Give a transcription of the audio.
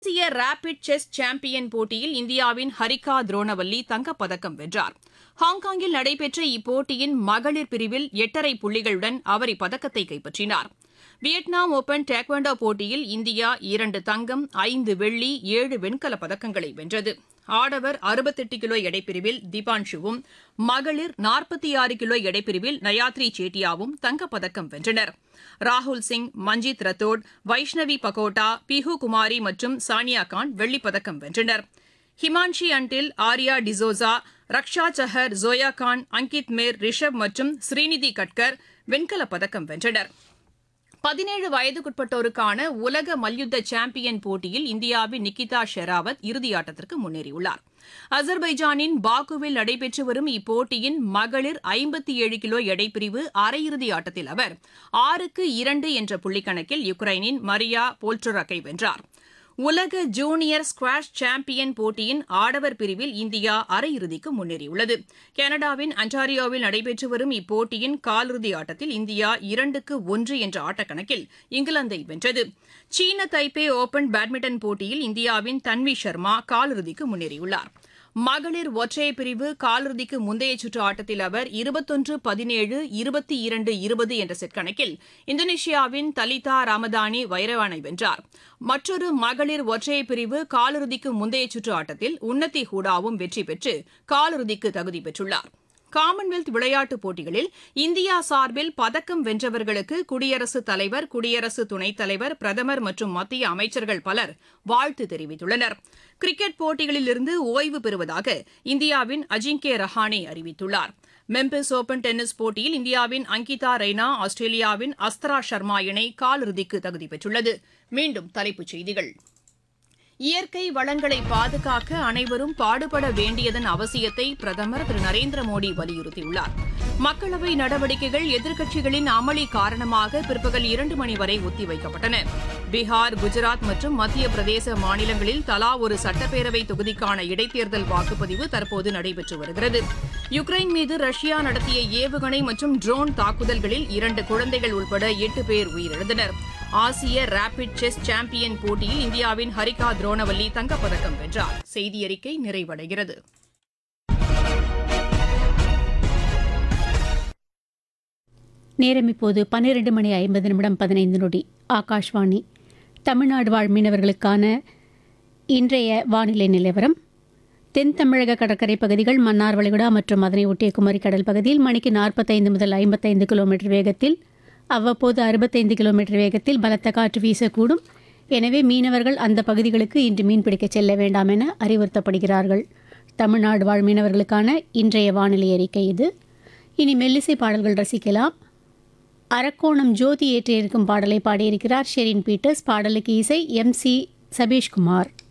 ஆசிய rapid chess champion போட்டியில் இந்தியாவின் ஹரிகா துரோணவல்லி தங்கப்பதக்கம் வென்றார் ஹாங்காங்கில் நடைபெற்ற இப்போட்டியின் மகளிர் பிரிவில் எட்டரை புள்ளிகளுடன் அவர் இப்பதக்கத்தை கைப்பற்றினார் வியட்நாம் ஓபன் டேக்வாண்டோ போட்டியில் இந்தியா இரண்டு தங்கம் ஐந்து வெள்ளி ஏழு வெண்கலப் பதக்கங்களை வென்றது ஆடவர் அறுபத்தெட்டு கிலோ எடைப்பிரிவில் தீபான்ஷுவும் மகளிர் நாற்பத்தி ஆறு கிலோ எடைப்பிரிவில் நயாத்ரி சேட்டியாவும் தங்கப்பதக்கம் வென்றனர் ராகுல் சிங் மஞ்சித் ரத்தோட் வைஷ்ணவி பகோட்டா பிஹு குமாரி மற்றும் சானியா கான் வெள்ளிப்பதக்கம் வென்றனர் ஹிமான்ஷி அன்டில் ஆர்யா டிசோசா ரக்ஷா சஹர் ஜோயா கான் அங்கித் மேர் ரிஷப் மற்றும் ஸ்ரீநிதி கட்கர் வெண்கலப் பதக்கம் வென்றனர் பதினேழு வயதுக்குட்பட்டோருக்கான உலக மல்யுத்த சாம்பியன் போட்டியில் இந்தியாவின் நிக்கிதா ஷெராவத் இறுதியாட்டத்திற்கு முன்னேறியுள்ளார் அசர்பைஜானின் பாக்குவில் நடைபெற்று வரும் இப்போட்டியின் மகளிர் ஐம்பத்தி ஏழு கிலோ எடைப்பிரிவு அரையிறுதி ஆட்டத்தில் அவர் ஆறுக்கு இரண்டு என்ற புள்ளிக்கணக்கில் யுக்ரைனின் மரியா போல்ட்ரக்கை வென்றார் உலக ஜூனியர் ஸ்குவாஷ் சாம்பியன் போட்டியின் ஆடவர் பிரிவில் இந்தியா அரையிறுதிக்கு முன்னேறியுள்ளது கனடாவின் அன்டாரியோவில் நடைபெற்று வரும் இப்போட்டியின் காலிறுதி ஆட்டத்தில் இந்தியா இரண்டுக்கு ஒன்று என்ற ஆட்டக்கணக்கில் இங்கிலாந்தை வென்றது சீன தைப்பே ஓபன் பேட்மிண்டன் போட்டியில் இந்தியாவின் தன்வி சர்மா காலிறுதிக்கு முன்னேறியுள்ளார் மகளிர் ஒற்றையர் பிரிவு காலிறுதிக்கு முந்தைய சுற்று ஆட்டத்தில் அவர் இருபத்தொன்று பதினேழு இருபத்தி இரண்டு இருபது என்ற செட் கணக்கில் இந்தோனேஷியாவின் தலிதா ராமதானி வைரவானை வென்றார் மற்றொரு மகளிர் ஒற்றையர் பிரிவு காலிறுதிக்கு முந்தைய சுற்று ஆட்டத்தில் உன்னதி ஹூடாவும் வெற்றி பெற்று காலிறுதிக்கு தகுதி பெற்றுள்ளார் காமன்வெல்த் விளையாட்டுப் போட்டிகளில் இந்தியா சார்பில் பதக்கம் வென்றவர்களுக்கு குடியரசுத் தலைவர் குடியரசு துணைத் தலைவர் பிரதமர் மற்றும் மத்திய அமைச்சர்கள் பலர் வாழ்த்து தெரிவித்துள்ளனர் கிரிக்கெட் போட்டிகளிலிருந்து ஓய்வு பெறுவதாக இந்தியாவின் அஜிங்கே ரஹானே அறிவித்துள்ளார் மெம்பிஸ் ஓபன் டென்னிஸ் போட்டியில் இந்தியாவின் அங்கிதா ரெய்னா ஆஸ்திரேலியாவின் அஸ்தரா சர்மா இணை காலிறுதிக்கு தகுதி பெற்றுள்ளது மீண்டும் தலைப்புச் செய்திகள் இயற்கை வளங்களை பாதுகாக்க அனைவரும் பாடுபட வேண்டியதன் அவசியத்தை பிரதமர் திரு நரேந்திர மோடி வலியுறுத்தியுள்ளார் மக்களவை நடவடிக்கைகள் எதிர்க்கட்சிகளின் அமளி காரணமாக பிற்பகல் இரண்டு மணி வரை ஒத்திவைக்கப்பட்டன பீகார் குஜராத் மற்றும் மத்திய பிரதேச மாநிலங்களில் தலா ஒரு சட்டப்பேரவை தொகுதிக்கான இடைத்தேர்தல் வாக்குப்பதிவு தற்போது நடைபெற்று வருகிறது யுக்ரைன் மீது ரஷ்யா நடத்திய ஏவுகணை மற்றும் ட்ரோன் தாக்குதல்களில் இரண்டு குழந்தைகள் உட்பட எட்டு பேர் உயிரிழந்தனர் ஆசிய ரேபிட் செஸ் சாம்பியன் போட்டியில் இந்தியாவின் ஹரிகா துரோணவல்லி தங்கப்பதக்கம் வென்றார் செய்தியறிக்கை நிறைவடைகிறது நேரம் இப்போது பன்னிரண்டு மணி ஐம்பது நிமிடம் பதினைந்து நொடி ஆகாஷ்வாணி தமிழ்நாடு வாழ் மீனவர்களுக்கான இன்றைய வானிலை நிலவரம் தென் தமிழக கடற்கரை பகுதிகள் மன்னார் வளைகுடா மற்றும் அதனை ஒட்டிய குமரி கடல் பகுதியில் மணிக்கு நாற்பத்தைந்து முதல் ஐம்பத்தைந்து கிலோமீட்டர் வேகத்தில் அவ்வப்போது அறுபத்தைந்து கிலோமீட்டர் வேகத்தில் பலத்த காற்று வீசக்கூடும் எனவே மீனவர்கள் அந்த பகுதிகளுக்கு இன்று மீன்பிடிக்க செல்ல வேண்டாம் என அறிவுறுத்தப்படுகிறார்கள் தமிழ்நாடு வாழ் மீனவர்களுக்கான இன்றைய வானிலை அறிக்கை இது இனி மெல்லிசை பாடல்கள் ரசிக்கலாம் அரக்கோணம் ஜோதி ஏற்றியிருக்கும் பாடலை பாடியிருக்கிறார் ஷெரின் பீட்டர்ஸ் பாடலுக்கு இசை எம் சி சபீஷ்குமார்